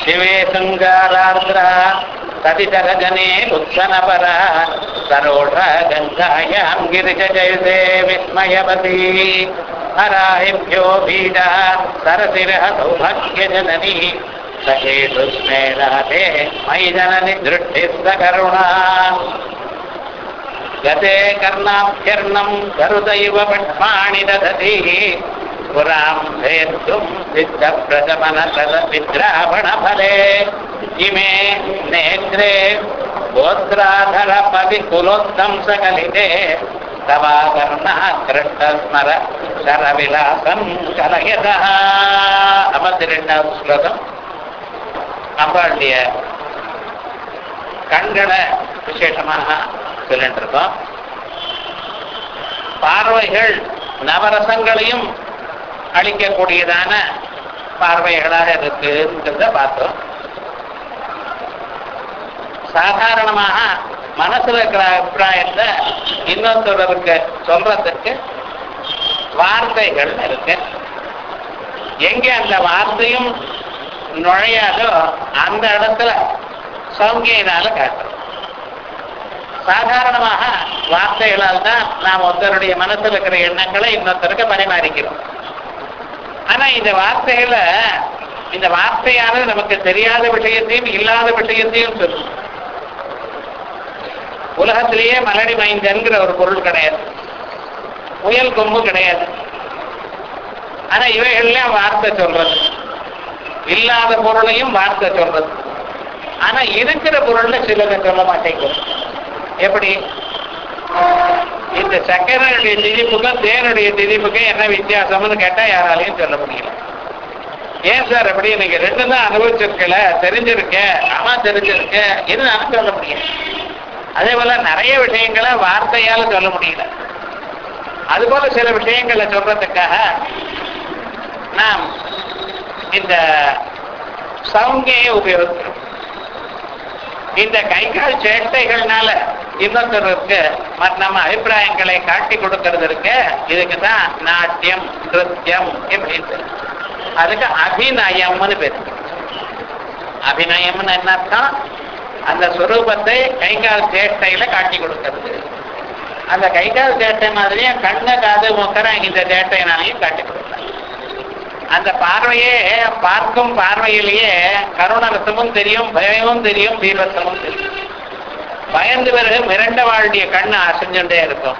शिवे शृङ्गारार्द्रा सतितरजने उत्सनपरा सरोढ गङ्गायां गिरिजयते विस्मयवती हराहिभ्यो बीडा सरसिरः सौभाग्यजननी सखेषु स्मेराते मयि जननि दृष्टिः करुणा गते कर्णाभ्यर्णं गरुदैव पट्माणि दधति पुरां भेत्तुं सिद्धप्रशमनतदविद्रावणफले इमे नेत्रे गोत्राधरपविकुलोत्तंसकलिते तवाकर्णः कृष्णस्मर शरविलासं कलयतः அமர்ந்திரெண்டாவது ஸ்லோகம் அம்பாளுடைய கண்களை விசேஷமாக சொல்லிட்டு இருக்கோம் பார்வைகள் நவரசங்களையும் அளிக்கக்கூடியதான பார்வைகளாக இருக்குங்கிறத பார்த்தோம் சாதாரணமாக மனசுல இருக்கிற அபிப்பிராயத்தை இன்னொருத்தருக்கு சொல்றதுக்கு வார்த்தைகள் இருக்கு எங்கே அந்த வார்த்தையும் நுழையாதோ அந்த இடத்துல சௌங்கியினால காட்டுறோம் சாதாரணமாக வார்த்தைகளால் தான் நாம் ஒருத்தருடைய மனசுல இருக்கிற எண்ணங்களை இன்னொருத்தருக்கு பரிமாறிக்கிறோம் ஆனா இந்த வார்த்தைகளை இந்த வார்த்தையானது நமக்கு தெரியாத விஷயத்தையும் இல்லாத விஷயத்தையும் சொல்லும் உலகத்திலேயே மலடி மைந்தன்கிற ஒரு பொருள் கிடையாது புயல் கொம்பு கிடையாது ஆனா இவைகள்லாம் வார்த்தை சொல்றது இல்லாத பொருளையும் வார்த்தை சொல்றது ஆனா இருக்கிற பொருள்ல சிலதை சொல்ல மாட்டேங்கும் எப்படி இந்த சக்கரனுடைய திதிப்புக்கும் தேனுடைய திதிப்புக்கும் என்ன வித்தியாசம்னு கேட்டா யாராலையும் சொல்ல முடியல ஏன் சார் அப்படி நீங்க ரெண்டு தான் அனுபவிச்சிருக்கல தெரிஞ்சிருக்க ஆமா தெரிஞ்சிருக்க இருந்தாலும் சொல்ல முடியல அதே போல நிறைய விஷயங்களை வார்த்தையால சொல்ல முடியல அதுபோல சில விஷயங்களை சொல்றதுக்காக நாம் இந்த சவுங்கையை உபயோகிக்கிறோம் இந்த கை கால் சேட்டைகள்னால இன்னொருத்தருக்கு மற்ற நம்ம அபிப்பிராயங்களை காட்டி கொடுக்கறது இருக்கு இதுக்கு தான் நாட்டியம் நிருத்தியம் இப்படின்னு அதுக்கு அபிநயம்னு பேரு அபிநயம்னு என்ன அர்த்தம் அந்த சுரூபத்தை கை கால் சேட்டையில காட்டி கொடுக்கறது அந்த கை கால் சேட்டை மாதிரியே கண்ண காது முக்கரம் இந்த சேட்டையினாலையும் காட்டி கொடுத்தாங்க அந்த பார்வையே பார்க்கும் பார்வையிலேயே கருணரசமும் தெரியும் பயமும் தெரியும் தீபத்தமும் தெரியும் பயந்து பிறகு மிரண்ட வாழ்டைய கண்ணு அசைஞ்சுட்டே இருக்கும்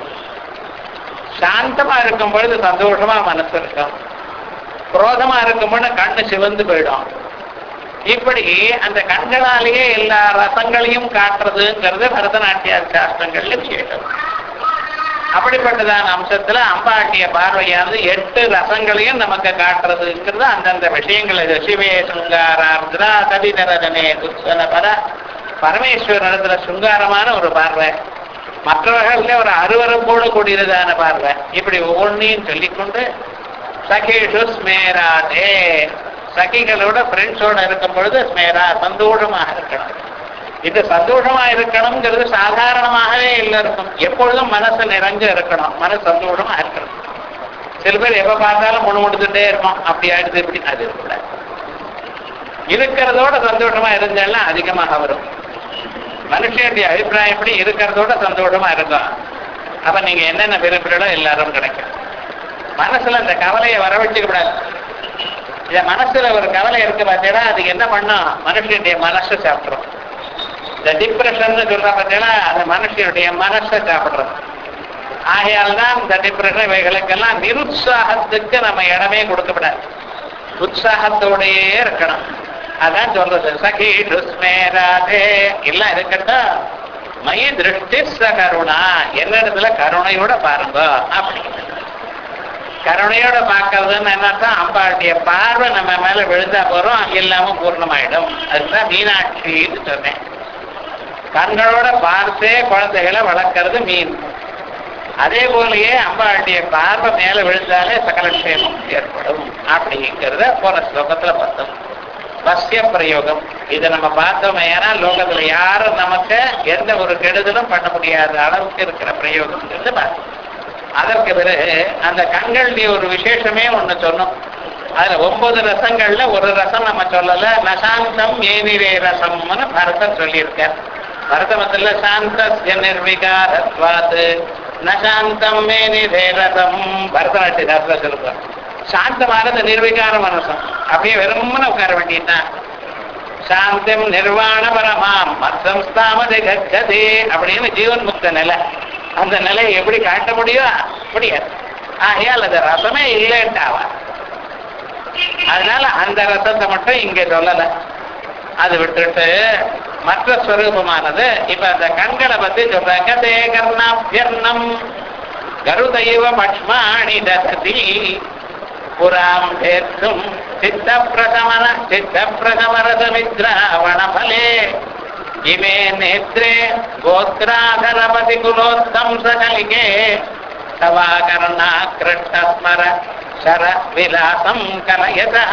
சாந்தமா இருக்கும் பொழுது சந்தோஷமா மனசு இருக்கும் குரோதமா இருக்கும் பொழுது கண்ணு சிவந்து போயிடும் இப்படி அந்த கண்களாலேயே எல்லா ரசங்களையும் காட்டுறதுங்கிறது பரதநாட்டிய சாஸ்திரங்கள்ல விசேஷம் அப்படிப்பட்டதான அம்சத்துல அம்பாட்டிய பார்வையானது எட்டு ரசங்களையும் நமக்கு காட்டுறதுங்கிறது அந்தந்த விஷயங்களை சிவே சுங்காரார்திரா கதிதரதனே துசன பர பரமேஸ்வரத்துல சுங்காரமான ஒரு பார்வை மற்றவர்கள ஒரு அருவருப்போடு கூடியதான பார்வை இப்படி ஒவ்வொன்றையும் சொல்லிக்கொண்டு சகேஷு ஸ்மேராதே சகிகளோட ஃப்ரெண்ட்ஸோட இருக்கும் பொழுது ஸ்மேரா சந்தோஷமாக இருக்கணும் இது சந்தோஷமா இருக்கணுங்கிறது சாதாரணமாகவே எல்லாருக்கும் எப்பொழுதும் மனசு நிறைஞ்சு இருக்கணும் மனசு சந்தோஷமா இருக்கணும் சில பேர் எப்ப பார்த்தாலும் முணு முடிச்சுட்டே இருப்போம் அப்படி ஆயிடுது இப்படி அது இருக்கக்கூடாது இருக்கிறதோட சந்தோஷமா இருந்தாலும் அதிகமாக வரும் மனுஷனுடைய அபிப்பிராயம் எப்படி இருக்கிறதோட சந்தோஷமா இருக்கும் அப்ப நீங்க என்னென்ன விரும்புகிறோ எல்லாரும் கிடைக்கும் மனசுல இந்த கவலையை வர வச்சுக்க கூடாது இந்த மனசுல ஒரு கவலை இருக்கு பார்த்தீங்கன்னா அதுக்கு என்ன பண்ணும் மனுஷனுடைய மனசை சாப்பிட்றோம் இந்த டிப்ரெஷன் சொல்ற பார்த்தீங்கன்னா அந்த மனுஷனுடைய மனசை சாப்பிடுறது ஆகையால் தான் இந்த டிப்ரெஷன் இவைகளுக்கெல்லாம் நிருத்சாகத்துக்கு நம்ம இடமே கொடுக்கப்படாது உற்சாகத்தோடையே இருக்கணும் அதான் சொல்றது சகி டுஸ்மேராதே எல்லாம் இருக்கட்டும் மய திருஷ்டி கருணா என்னிடத்துல கருணையோட பாருங்க அப்படிங்கிறது கருணையோட பார்க்கறதுன்னு என்னத்தான் அம்பாளுடைய பார்வை நம்ம மேல விழுந்தா போறோம் இல்லாம பூர்ணமாயிடும் அதுதான் மீனாட்சின்னு சொன்னேன் கண்களோட பார்த்தே குழந்தைகளை வளர்க்கறது மீன் அதே போலயே அம்பாளுடைய பார்வை மேல விழுந்தாலே சகல க்ஷேமம் ஏற்படும் அப்படிங்கிறத போன ஸ்லோகத்துல பார்த்தோம் பஸ்ய பிரயோகம் இதை நம்ம பார்த்தோம் ஏன்னா லோகத்துல யாரும் நமக்கு எந்த ஒரு கெடுதலும் பண்ண முடியாத அளவுக்கு இருக்கிற பிரயோகம் பார்த்தோம் அதற்கு பிறகு அந்த கண்களுடைய ஒரு விசேஷமே ஒண்ணு சொன்னோம் அதுல ஒன்பது ரசங்கள்ல ஒரு ரசம் நம்ம சொல்லல நசாந்தம் ஏனிரே ரசம்னு பரதர் சொல்லியிருக்கார் பரதமத்துல சாந்தஸ்ய நிர்விகாரத்வாத் நசாந்தம் மேனிரே ரசம் பரதநாட்டிய சாஸ்திரம் சொல்லுவார் சாந்தமானது நிர்விகார மனசம் அப்படியே வெறுமன உட்கார வேண்டியதுதான் சாந்தம் நிர்வாண பரமாம் மத்தம் ஸ்தாமதை கச்சதே அப்படின்னு ஜீவன் முக்த நிலை அந்த நிலையை எப்படி காட்ட முடியும் முடியாது ஆகையால் அது ரசமே இல்லைன்ட்டாவா அதனால அந்த ரசத்தை மட்டும் இங்க சொல்லல அது விட்டுட்டு மற்ற ஸ்வரூபமானது இப்ப அந்த கண்களை பத்தி சொல்றாங்க தே கர்ணாபியர்ணம் கருதைவ பட்மாணி தசதி புராம் தேர்த்தும் சித்த பிரசமன சித்த பிரசமரசமித்ராவண பலே இமே நேத்ரே கோத்ராதரபதி குலோத்தம் சகலிகே தவாகர்ணா கிருஷ்ணஸ்மர சர விலாசம் கலயதா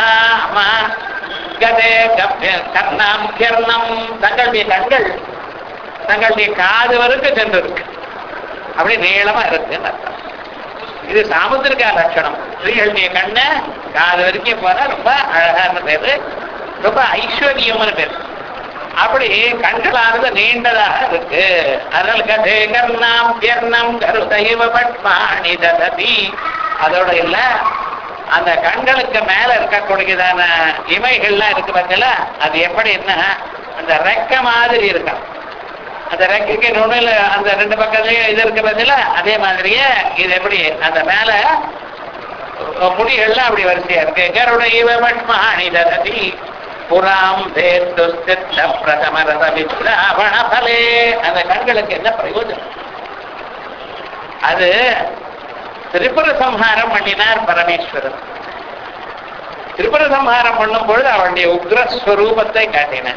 கதே கப்ய கர்ணாபியர்ணம் தங்களுடைய கண்கள் தங்களுடைய காது வரைக்கும் சென்றிருக்கு அப்படி நீளமா இருக்குன்னு அர்த்தம் இது சாமுத்திரிகா லட்சணம் ஸ்ரீகளுடைய கண்ணை காது வரைக்கும் போனா ரொம்ப அழகான பேரு ரொம்ப ஐஸ்வர்யம்னு பேரு அப்படி கண்களானது நீண்டதாக இருக்கு அதனால கதே கர்ணாம் பியர்ணம் கருதைவ பட்மாணி தததி அதோட இல்ல அந்த கண்களுக்கு மேல இருக்கக்கூடியதான இமைகள்லாம் இருக்கு பார்த்தீங்களா அது எப்படி என்ன அந்த ரெக்க மாதிரி இருக்கும் அந்த ரெக்கைக்கு நுண்ணில அந்த ரெண்டு பக்கத்துலயும் இது இருக்கு பார்த்தீங்களா அதே மாதிரியே இது எப்படி அந்த மேல முடிகள்லாம் அப்படி வரிசையா இருக்கு கருட இவ பட்மாணி தததி புறாம் தேர்த்து சித்த பிரதமரத வித்ராவண பலே அந்த கண்களுக்கு என்ன பிரயோஜனம் அது திரிபுர சம்ஹாரம் பண்ணினார் பரமேஸ்வரன் திரிபுர சம்ஹாரம் பண்ணும் பொழுது அவனுடைய உக்ரஸ்வரூபத்தை காட்டினார்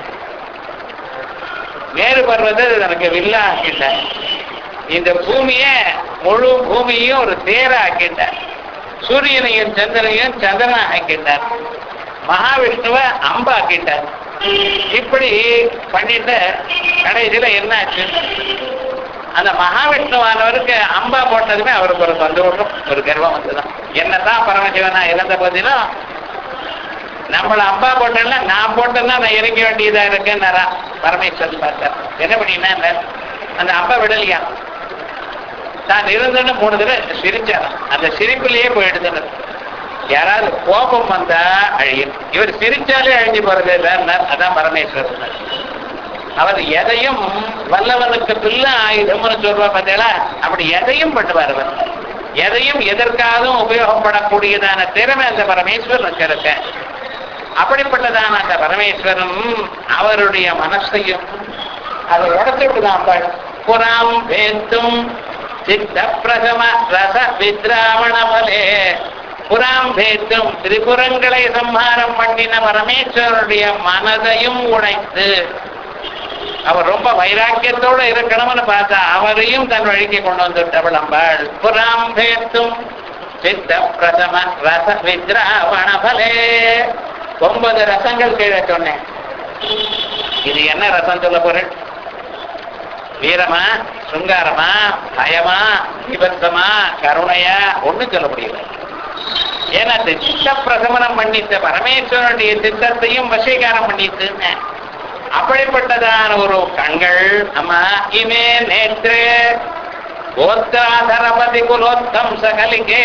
மேரு பர்வத எனக்கு வில்லா ஆக்கிட்ட இந்த பூமியை முழு பூமியையும் ஒரு தேர ஆக்கிட்டார் சூரியனையும் சந்திரனையும் சந்திரனா ஆக்கிட்டார் மகாவிஷ்ணுவை அம்பாக்கிட்டார் இப்படி பண்ணிட்டு கடைசியில என்னாச்சு அந்த மகாவிஷ்ணுவானவருக்கு அம்பா போட்டதுமே அவருக்கு ஒரு சந்தோஷம் ஒரு கர்வம் வந்துதான் என்னதான் பரமசிவனா இறந்த போதிலும் நம்மள அம்பா போட்டேன்னா நான் போட்டேன்னா நான் இறங்க வேண்டியதா இருக்குன்னாரா பரமேஸ்வரன் பார்த்தார் என்ன பண்ணினா அந்த அம்பா விடலையா தான் இருந்தேன்னு மூணு தடவை சிரிச்சாராம் அந்த சிரிப்பிலேயே போயிடுதுன்னு யாராவது கோபம் வந்தா அழியும் இவர் சிரிச்சாலே அழிஞ்சு போறது இல்லைன்னார் அதான் பரமேஸ்வரன் அவர் எதையும் வல்லவனுக்கு பில்ல ஆயுதம்னு சொல்வா பார்த்தீங்களா அப்படி எதையும் பண்ணுவார் அவர் எதையும் எதற்காகவும் உபயோகப்படக்கூடியதான திறமை அந்த பரமேஸ்வரனுக்கு இருக்க அப்படிப்பட்டதான அந்த பரமேஸ்வரன் அவருடைய மனசையும் அதை உடச்சுட்டுதான் பாடு புறாம் வேத்தும் சித்த பிரசம ரச வித்ராவண பலே புறாம் பேத்தும் திரிபுரங்களை சம்ஹாரம் பண்ணின பரமேஸ்வரனுடைய மனதையும் உடைத்து அவர் ரொம்ப வைராக்கியத்தோட இருக்கணும்னு பார்த்தா அவரையும் தன் வழிக்கு கொண்டு வந்துட்டவள் அம்பாள் புறாம் பேத்தும் சித்த பிரசம ரச வித்ராவண பலே ஒன்பது ரசங்கள் கீழே சொன்னேன் இது என்ன ரசம் சொல்ல போறேன் வீரமா சுங்காரமா பயமா விபத்தமா கருணையா ஒண்ணும் சொல்ல முடியல ஏன்னா இந்த சித்த பிரசமனம் பண்ணித்த பரமேஸ்வரனுடைய சித்தத்தையும் வசீகாரம் பண்ணிட்டுன்னு அப்படிப்பட்டதான ஒரு கண்கள் அம்மா இமே நேற்று கோத்ராதரபதி குலோத்தம் சகலிகே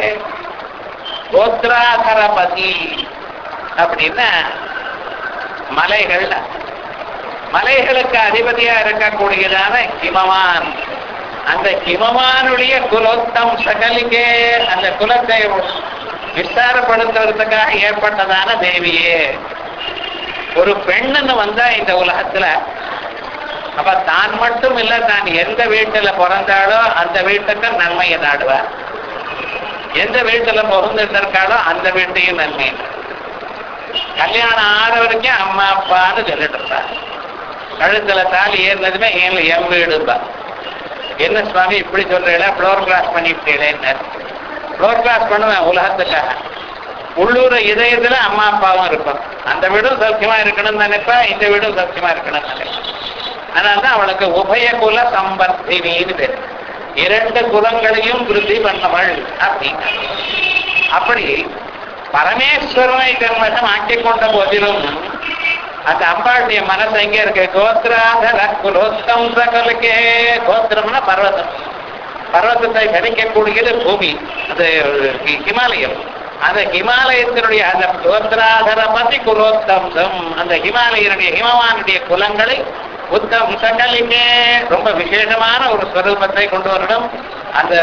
கோத்ராதரபதி அப்படின்னா மலைகள் மலைகளுக்கு அதிபதியா இருக்கக்கூடியதான ஹிமவான் அந்த ஹிமவானுடைய குலோத்தம் சகலிகே அந்த குலத்தை விஸ்தாரப்படுத்துறதுக்காக ஏற்பட்டதான தேவியே ஒரு பெண்ணுன்னு வந்தா இந்த உலகத்துல அப்ப தான் மட்டும் இல்ல தான் எந்த வீட்டுல பிறந்தாலோ அந்த வீட்டுக்கு நன்மையை நாடுவார் எந்த வீட்டுல பிறந்துட்டு இருக்காளோ அந்த வீட்டையும் நன்மை கல்யாணம் ஆற வரைக்கும் அம்மா அப்பான்னு சொல்லிட்டு இருப்பார் கழுத்துல தாலி ஏறினதுமே என் என் வீடுப்பா என்ன சுவாமி இப்படி சொல்றீங்களா ஃப்ளோர் கிளாஸ் பண்ணிவிட்டீங்களேன்னு ஃப்ளோர் கிளாஸ் பண்ணுவேன் உலகத்துக்காக உள்ளூர் இதயத்துல அம்மா அப்பாவும் இருக்கும் அந்த வீடும் சௌக்கியமா இருக்கணும்னு நினைப்பா இந்த வீடும் சௌக்கியமா இருக்கணும்னு நினைப்பா அதனால்தான் அவளுக்கு உபய குல சம்பர்த்தினின்னு பேர் இரண்டு குலங்களையும் விருத்தி பண்ணவள் அப்படின்னா அப்படி பரமேஸ்வரனை தன்வசம் ஆக்கிக் கொண்ட போதிலும் அந்த அம்பாளுடைய மனசு எங்க இருக்கு கோத்ராதர குலோத்தம் சகலுக்கே கோத்திரம்னா பர்வதம் பர்வதத்தை கணிக்கக்கூடியது பூமி அது ஹி- ஹிமாலயம் அந்த ஹிமாலயத்தினுடைய அந்த கோத்ராதர பதி குலோத்தம்சம் அந்த ஹிமாலயனுடைய ஹிமவானுடைய குலங்களை உத்தம் சகலிக்கே ரொம்ப விசேஷமான ஒரு ஸ்வரூபத்தை கொண்டு வரணும் அந்த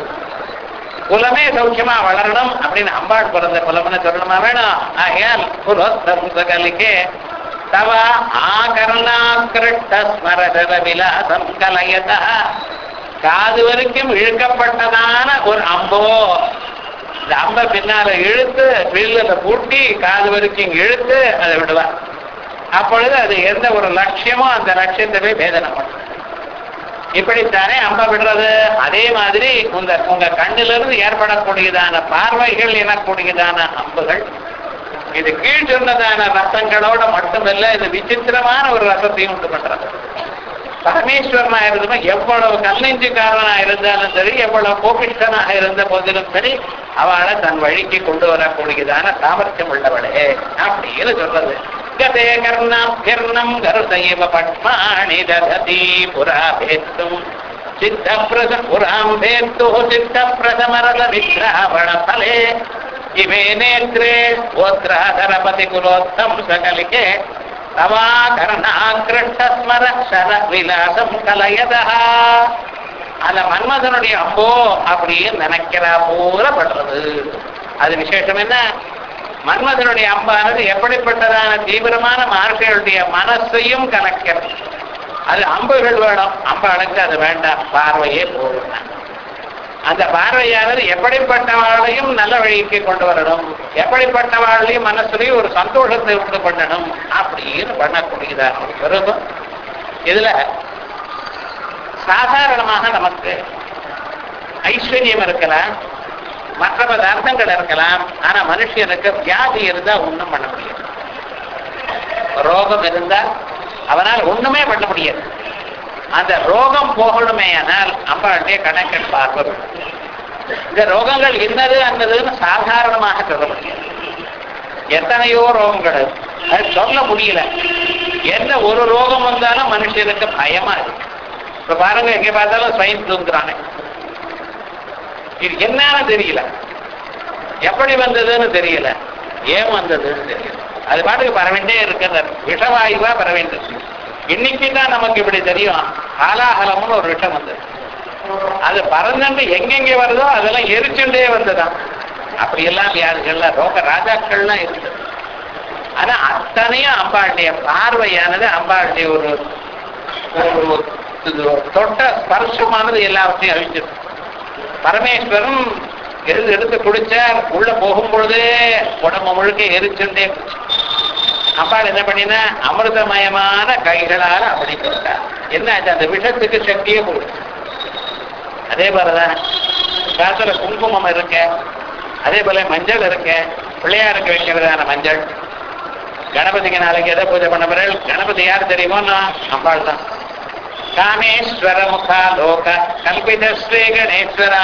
குலமே சௌக்கியமா வளரணும் அப்படின்னு அம்பாள் பிறந்த குலம்னு சொல்லணுமா வேணும் ஆகையால் குலோத்தம் சகலிக்கே தவ ஆகரணாக்கிருட்ட ஸ்மரதர விலாசம் கலயதா காது வரைக்கும் இழுக்கப்பட்டதான ஒரு அம்போ இந்த அம்பை பின்னால இழுத்து வில்லுல பூட்டி காது வரைக்கும் இழுத்து அதை விடுவார் அப்பொழுது அது எந்த ஒரு லட்சியமோ அந்த லட்சியத்தை போய் வேதனை பண்ணும் இப்படித்தானே அம்ப விடுறது அதே மாதிரி உங்க உங்க கண்ணிலிருந்து ஏற்படக்கூடியதான பார்வைகள் எனக்கூடியதான அம்புகள் இது கீழ் சொன்னதான ரசங்களோட மட்டுமல்ல இது விசித்திரமான ஒரு ரசத்தையும் உண்டு பண்றது பரமேஸ்வரனா இருந்தமா எவ்வளவு கல்லெஞ்சுக்காரனா இருந்தாலும் சரி எவ்வளவு கோபிஷ்டனாக இருந்த போதிலும் சரி அவளை தன் வழிக்கு கொண்டு வரக்கூடியதான சாமர்த்தியம் உள்ளவளே அப்படின்னு சொல்றது கதே கர்ணம் கிர்ணம் கருதைவ பட்மாணி தததி புராபேத்தும் சித்தப்பிரத புராம் பேத்து சித்தப்பிரதமரத விக்ராவண பலே இவே நேத்ரே ஓத்ராதரபதி குலோத்தம் சகலிகே தவாகரணாகிருஷ்டஸ்மர சர விலாசம் கலயதா அந்த மன்மதனுடைய அம்போ அப்படின்னு நினைக்கிறா போல படுறது அது விசேஷம் என்ன மன்மதனுடைய அம்பானது எப்படிப்பட்டதான தீவிரமான மகர்ஷிகளுடைய மனசையும் கணக்கிறது அது அம்புகள் வேணும் அம்பாளுக்கு அது வேண்டாம் பார்வையே போதும் அந்த பார்வையானது எப்படிப்பட்டவாளையும் நல்ல வழிக்கு கொண்டு வரணும் எப்படிப்பட்டவாளையும் மனசுலையும் ஒரு சந்தோஷத்தை உண்டு பண்ணணும் அப்படின்னு பண்ணக்கூடியதான ஒரு விருப்பம் இதுல சாதாரணமாக நமக்கு ஐஸ்வர்யம் இருக்கலாம் மற்ற பதார்த்தங்கள் இருக்கலாம் ஆனா மனுஷனுக்கு வியாதி இருந்தா ஒண்ணும் பண்ண முடியாது ரோகம் இருந்தா அவனால் ஒண்ணுமே பண்ண முடியாது அந்த ரோகம் போகணுமே ஆனால் அம்பாளுடைய கணக்கன் பார்வை இந்த ரோகங்கள் என்னது அன்னதுன்னு சாதாரணமாக சொல்ல முடியாது எத்தனையோ ரோகங்கள் இருக்கு. அது சொல்ல முடியல என்ன ஒரு ரோகம் வந்தாலும் மனுஷனுக்கு பயமா இருக்கு இப்ப பாருங்க எங்க பார்த்தாலும் ஸ்வைன் ஃப்ளூங்கிறாங்க இது என்னன்னு தெரியல எப்படி வந்ததுன்னு தெரியல ஏன் வந்ததுன்னு தெரியல அது பாட்டுக்கு பரவேண்டே இருக்கிறது விஷவாயுவா பரவேண்டு இன்னைக்கு தான் நமக்கு இப்படி தெரியும் ஆலாகலம்னு ஒரு விஷம் வந்தது அது பறந்துட்டு எங்கெங்க வருதோ அதெல்லாம் எரிச்சுட்டே வந்ததாம் அப்படியெல்லாம் வியாதிகள்லாம் ரோக ராஜாக்கள்லாம் இருந்தது ஆனா அத்தனையும் அம்பாளுடைய பார்வையானது அம்பாளுடைய ஒரு ஒரு இது தொட்ட ஸ்பர்சமானது எல்லாவற்றையும் அழிச்சிடும் பரமேஸ்வரன் எழுந்து எடுத்து குடிச்சார் உள்ள போகும் பொழுதே உடம்பு முழுக்க எரிச்சுட்டே போச்சு. அம்பாள் என்ன பண்ணினா அமிர்தமயமான கைகளால அப்படி தொட்டார் என்ன ஆச்சு அந்த விஷத்துக்கு சக்தியே கொடுத்து அதே போலதான் காலத்துல குங்குமம் இருக்க அதே போல மஞ்சள் இருக்க பிள்ளையாருக்கு வைக்கிறதான மஞ்சள் கணபதிக்கு நாளைக்கு எதை பூஜை பண்ண பிறகு கணபதி யார் தெரியுமோன்னா அம்பாள் தான் காமேஸ்வர முகா லோக கல்பித ஸ்ரீ கணேஸ்வரா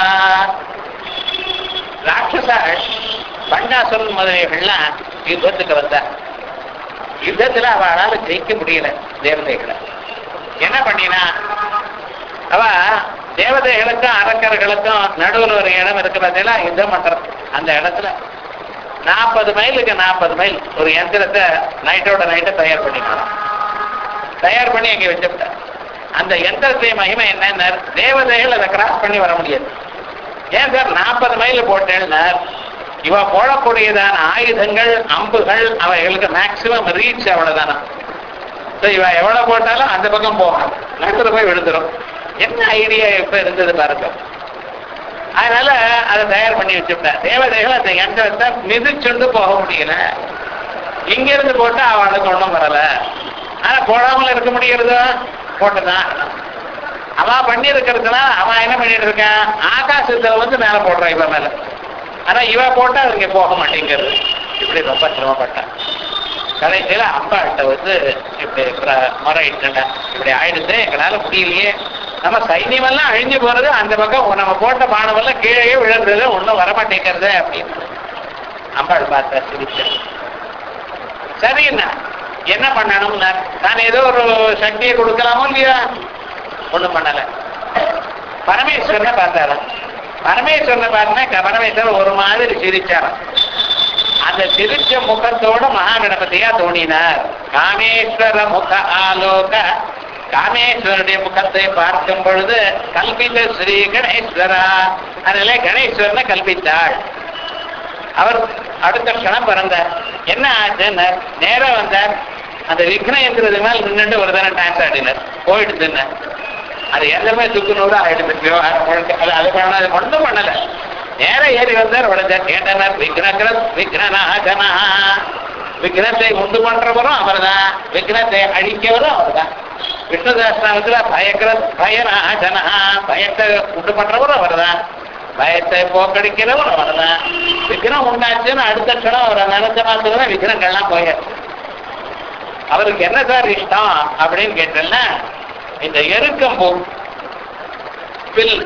ராட்சசாள் பண்டாசுரன் முதலியவர்கள்லாம் யுத்தத்துக்கு வந்தார் யுத்தத்துல அவளால ஜெயிக்க முடியல தேவதைகளை என்ன பண்ணினா அவ தேவதைகளுக்கும் அரக்கர்களுக்கும் நடுவில் ஒரு இடம் இருக்கிறதுல யுத்தம் பண்றது அந்த இடத்துல நாற்பது மைலுக்கு நாற்பது மைல் ஒரு யந்திரத்தை நைட்டோட நைட்டை தயார் பண்ணிக்கலாம் தயார் பண்ணி அங்கே வச்சுவிட்டார் அந்த யந்திரத்தை மகிமை என்ன தேவதைகள் அதை கிராஸ் பண்ணி வர முடியாது ஏன் சார் நாற்பது மைல் போட்டேன்னார் இவ போடக்கூடியதான ஆயுதங்கள் அம்புகள் அவைகளுக்கு மேக்சிமம் ரீச் அவ்வளவுதானா So, இவ எவ்வளவு போட்டாலும் அந்த பக்கம் போகும் நடுத்துல போய் விழுந்துரும் என்ன ஐடியா இப்ப இருந்தது பாருங்க அதனால அதை தயார் பண்ணி வச்சுவிட்டேன் தேவதைகள் அந்த யந்திரத்தை மிதிச்சுண்டு போக முடியல இங்க இருந்து போட்டா அவளுக்கு ஒண்ணும் வரல ஆனா போடாமல் இருக்க முடியறதோ போட்டுதான் அவன் பண்ணி இருக்கிறதுனா அவன் என்ன பண்ணிட்டு இருக்கான் ஆகாசத்துல வந்து மேல போடுறான் இவன் மேல ஆனா இவ போட்டா அது இங்க போக மாட்டேங்கிறது இப்படி ரொம்ப சிரமப்பட்டான் கடைசியில அம்பாள்கிட்ட வந்து இப்படி பிர- முறையிட்டேன் இப்படி ஆயிடுச்சு எங்களால முடியலையே நம்ம சைன்யமெல்லாம் அழிஞ்சு போறது அந்த பக்கம் நம்ம போட்ட பானமெல்லாம் கீழே விழுந்தது ஒன்றும் வரமாட்டேங்கிறது அப்படின்னு அம்பாள் பார்த்தா சிரிச்சா சரிண்ணா என்ன பண்ணணும்னா நான் ஏதோ ஒரு சக்தியை கொடுக்கலாமோ இல்லையா ஒண்ணும் பண்ணல பரமேஸ்வரனை பார்த்தாராம் பரமேஸ்வரனை பார்த்தா பரமேஸ்வரன் ஒரு மாதிரி சிரிச்சாராம் அந்த சிரிச்ச முகத்தோட மகா கணபதியா தோணினார் காமேஸ்வர முக ஆலோக காமேஸ்வரனுடைய முகத்தை பார்க்கும் பொழுது கல்பித ஸ்ரீ கணேஸ்வரா அதனால கணேஸ்வரனை கல்பித்தாள் அவர் அடுத்த க்ஷணம் பிறந்தார் என்ன ஆச்சுன்னு நேரா வந்தார் அந்த விக்னயந்திரது மேல் நின்றுட்டு ஒரு தானே டான்ஸ் ஆடினார் போயிடுதுன்னு அது எல்லாமே துக்குனோட ஆயிடுது விவகாரம் முழுக்க. அது அது பண்ண அது ஒன்றும் பண்ணல நேரா ஏறி வந்தார் உடஞ்சார் கேட்டனர் விக்னகிர விக்னநாகனா விக்னத்தை உண்டு பண்றவரும் அவர்தான் விக்னத்தை அழிக்கவரும் அவர்தான் விஷ்ணு சாஸ்திரத்துல பயக்கிற பயநாகனா பயத்தை உண்டு பண்றவரும் அவர்தான் பயத்தை போக்கடிக்கிறவரும் அவர்தான் விக்னம் உண்டாச்சுன்னு அடுத்த க்ஷணம் அவர் நினைச்ச மாத்திரம் விக்னங்கள்லாம் போயாச்சு அவருக்கு என்ன சார் இஷ்டம் அப்படின்னு கேட்டேன்னா இந்த எருக்கம்பூ பில்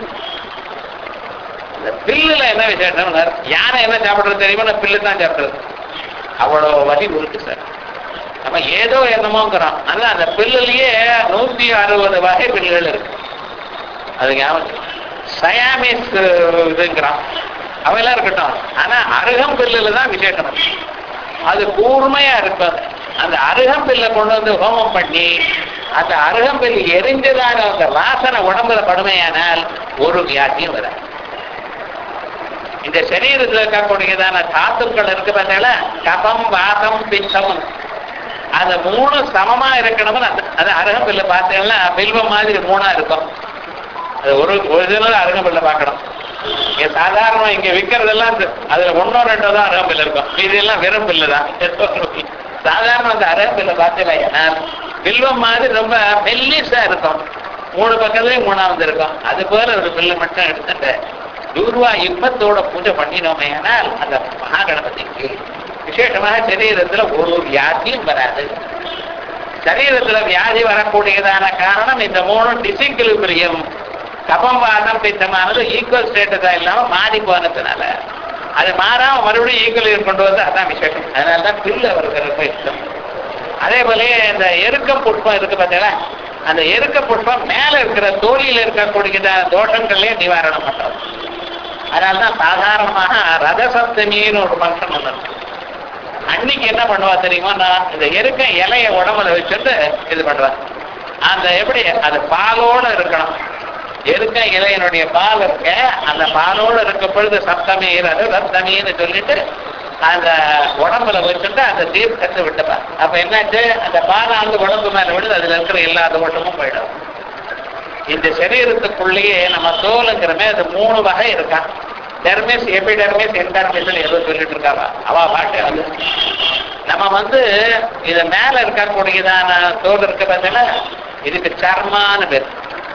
இந்த பில்லுல என்ன விசேஷம் யானை என்ன சாப்பிடுறது தெரியுமா நான் பில்லு தான் சாப்பிடுறது அவ்வளோ வலி இருக்கு சார் நம்ம ஏதோ என்னமோங்கிறோம் ஆனா அந்த பில்லுலயே நூத்தி அறுபது வகை பில்லுகள் இருக்கு அது ஞாபகம் சயாமிஸ் இதுங்கிறான் அவையெல்லாம் இருக்கட்டும் ஆனா அருகம்பில்லுல தான் விசேஷம் இருக்கு. அது கூர்மையா இருக்கும் அது. அந்த அருகம்பில்ல கொண்டு வந்து ஹோமம் பண்ணி அந்த அருகம்பில் எரிஞ்சதான அந்த வாசனை உடம்புல படுமையானால் ஒரு வியாதியும் வராது இந்த சரீரத்தில் இருக்கக்கூடியதான தாத்துக்கள் இருக்கு பார்த்தீங்களா கபம் வாதம் பித்தம் அந்த மூணு சமமா இருக்கணும்னு அந்த அது அருகம்பில்ல பார்த்தீங்கன்னா பில்வம் மாதிரி மூணா இருக்கும் அது ஒரு ஒரிஜினல் அருகம்பில்ல பார்க்கணும் இங்க சாதாரண இங்க விற்கிறதெல்லாம் இந்த- அதுல ஒன்னோ ரெண்டோ தான் அருகம்பில் இருக்கும் இதெல்லாம் வெறும் பில்லு தான் சாதாரண அந்த அருகம்பில்ல பார்த்தீங்கன்னா பில்வம் மாதிரி ரொம்ப மெல்லிசா இருக்கும் மூணு பக்கத்துலயும் மூணாவது இருக்கும் அது போல ஒரு பில்லு மட்டும் எடுத்துட்டு தூர்வா இன்பத்தோட பூஜை பண்ணினோமே ஆனால் அந்த மகா கணபதிக்கு விசேஷமாக சரீரத்துல ஒரு வியாதியும் வராது சரீரத்துல வியாதி வரக்கூடியதான காரணம் இந்த மூணு டிசிங்கிலிபிரியம் கபம் வாதம் பித்தமானது ஈக்குவல் ஸ்டேட்டஸா இல்லாம மாறி போனதுனால அது மாறாம மறுபடியும் ஈக்குவல் கொண்டு வந்து அதான் விசேஷம் அதனால தான் பில்லு அவருக்கு ரொம்ப இஷ்டம் அதே போல இந்த எருக்க புஷ்பம் இருக்கு பார்த்தீங்களா அந்த எருக்க புஷ்பம் மேல இருக்கிற தோலியில் இருக்கக்கூடிய தோஷங்களையும் நிவாரணம் பண்றது அதனாலதான் சாதாரணமாக ரதசப்தமின்னு ஒரு ஃபங்க்ஷன் ஒன்று இருக்கு அன்னைக்கு என்ன பண்ணுவா தெரியுமா நான் இந்த எருக்க இலைய உடம்புல வச்சுட்டு இது பண்றேன் அந்த எப்படி அது பாலோட இருக்கணும் எருக்க இலையினுடைய பால் இருக்க அந்த பாலோட இருக்க பொழுது சப்தமி அது சப்தமின்னு சொல்லிட்டு அந்த உடம்புல வச்சுட்டு அந்த தீர்க்கத்தை விட்டுப்பா அப்ப என்னாச்சு அந்த பால் அந்த உடம்பு மேல விடுது அதுல இருக்கிற எல்லா தோஷமும் போயிடும் இந்த சரீரத்துக்குள்ளேயே நம்ம தோலுங்கிறமே அது மூணு வகை இருக்கான் டெர்மிஸ் எபிடெர்மிஸ் என்டர்மிஸ் ஏதோ சொல்லிட்டு இருக்காவா அவ பாட்டு அது நம்ம வந்து இது மேல இருக்கக்கூடியதான தோல் இருக்கு பார்த்தீங்கன்னா இதுக்கு சர்மான்னு பேர்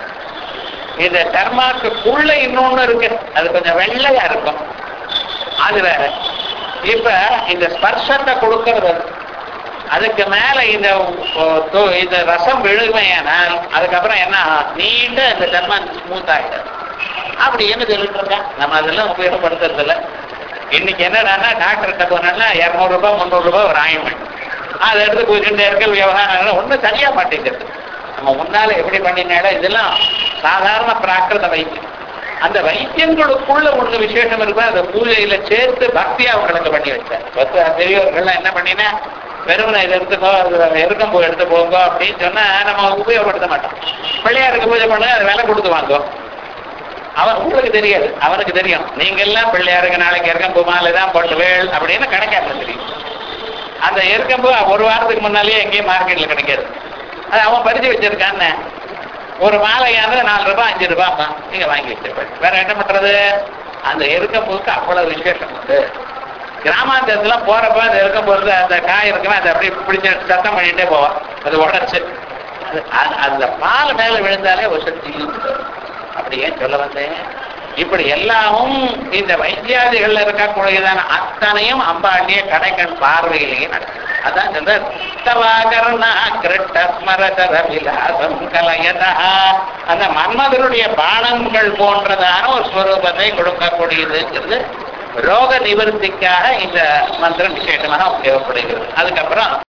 இந்த சர்மாக்குள்ள இன்னொன்னு இருக்கு அது கொஞ்சம் வெள்ளையா இருக்கும் அது வேற இப்ப இந்த ஸ்பர்ஷத்தை கொடுக்கறது அது. அதுக்கு மேல இந்த ஓ, தோ- இந்த ரசம் விழுமையானால் அதுக்கப்புறம் என்ன ஆகும்? நீண்ட இந்த சர்மம் ஸ்மூத் ஆயிடும் அப்படின்னு சொல்லிட்டு இருக்கேன் நம்ம அதெல்லாம் உபயோகப்படுத்துறது இல்ல இன்னைக்கு என்னடான்னா டாக்டர்கிட்ட போனோம்னா இருநூறு ரூபாய் முந்நூறு ரூபாய் ஒரு ஆயின்மெண்ட் அதை எடுத்து பூஜை இருக்கல் விவகாரம் ஒன்றும் சரியா மாட்டேங்குது நம்ம முன்னால எப்படி பண்ணினாலும் இதெல்லாம் சாதாரண பிராகிருத வைத்தியம் அந்த வைத்தியங்களுக்குள்ள ஒண்ணு விசேஷம் இருக்கு அந்த பூஜையில சேர்த்து பக்தியா அவங்களுக்கு பண்ணி வச்சார் பத்து பெரியவர்கள்லாம் என்ன பண்ணினா வெறுமனை இதை எடுத்துக்கோ அது எருக்கம் பூ எடுத்து போங்க அப்படின்னு சொன்னா நம்ம உபயோகப்படுத்த மாட்டோம் பிள்ளையாருக்கு பூஜை பண்ணுங்க அது விலை கொடுத்து வாங்குவோம் அவன் உங்களுக்கு தெரியாது அவனுக்கு தெரியும் நீங்க எல்லாம் பிள்ளையாருக்கு நாளைக்கு எருக்கம் பூ மாலை தான் போட்டு வேள் அப்படின்னு கணக்காக தெரியும் அந்த எருக்கம்பு ஒரு வாரத்துக்கு முன்னாலேயே எங்கேயும் மார்க்கெட்ல கிடைக்காது அது அவன் பறிச்சு வச்சிருக்கான்னு ஒரு மாலையானது நாலு ரூபாய் அஞ்சு ரூபாய் நீங்க வாங்கி வச்சிருப்பேன் வேற என்ன பண்றது அந்த எருக்கம்பூக்கு அவ்வளவு விசேஷம் உண்டு கிராமாந்தரத்துல போறப்ப அந்த எருக்கம் போறது அந்த காய் இருக்குமே அதை அப்படியே பிடிச்ச சத்தம் பண்ணிட்டே போவான் அது உடச்சு அது அது- அந்த பால் மேல விழுந்தாலே ஒரு சக்தி அப்படி ஏன் சொல்ல வந்தேன் இப்படி எல்லாமும் இந்த வைத்தியாதிகள்ல இருக்கக்கூடியதான அத்தனையும் அம்பாண்டிய கடைக்கண் பார்வையிலேயே நடக்கும் அதான் சொல்ற தவாகரணா கிருட்ட ஸ்மரதர விலாசம் கலயதா அந்த மன்மதனுடைய பானங்கள் போன்றதான ஒரு ஸ்வரூபத்தை கொடுக்கக்கூடியதுங்கிறது ரோக நிவர்த்திக்காக இந்த மந்திரம் விசேஷமாக உபயோகப்படுகிறது அதுக்கப்புறம்